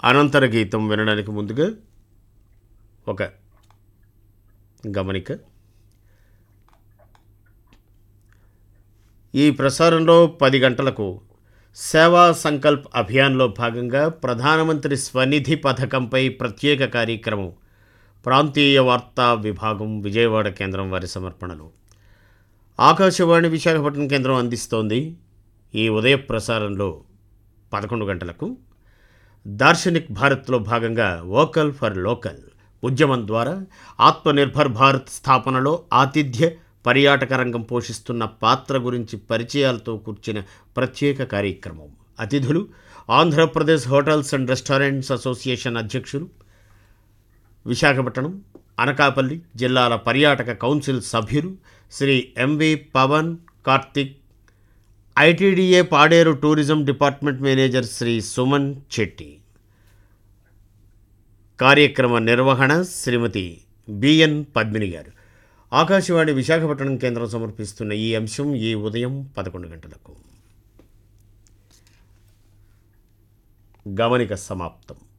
అనంతర గీతం వినడానికి ముందుగా ఒక గమనిక ఈ ప్రసారంలో పది గంటలకు సేవా సంకల్ప్ అభియాన్లో భాగంగా ప్రధానమంత్రి స్వనిధి పథకంపై ప్రత్యేక కార్యక్రమం ప్రాంతీయ వార్తా విభాగం విజయవాడ కేంద్రం వారి సమర్పణలు ఆకాశవాణి విశాఖపట్నం కేంద్రం అందిస్తోంది ఈ ఉదయ ప్రసారంలో పదకొండు గంటలకు దార్శనిక్ భారత్లో భాగంగా వోకల్ ఫర్ లోకల్ ఉద్యమం ద్వారా ఆత్మనిర్భర్ భారత్ స్థాపనలో ఆతిథ్య పర్యాటక రంగం పోషిస్తున్న పాత్ర గురించి పరిచయాలతో కూర్చిన ప్రత్యేక కార్యక్రమం అతిథులు Andhra Pradesh hotels and restaurants association అధ్యక్షులు విశాఖపట్నం అనకాపల్లి జిల్లాల పర్యాటక కౌన్సిల్ సభ్యులు Shri MV Pavan Karthik ITDA Paderu tourism department manager Shri Suman Chetti కార్యక్రమ నిర్వహణ శ్రీమతి బిఎన్ పద్మిని గారు ఆకాశవాణి విశాఖపట్నం కేంద్రం సమర్పిస్తున్న ఈ అంశం ఈ ఉదయం పదకొండు గంటలకు గమనిక సమాప్తం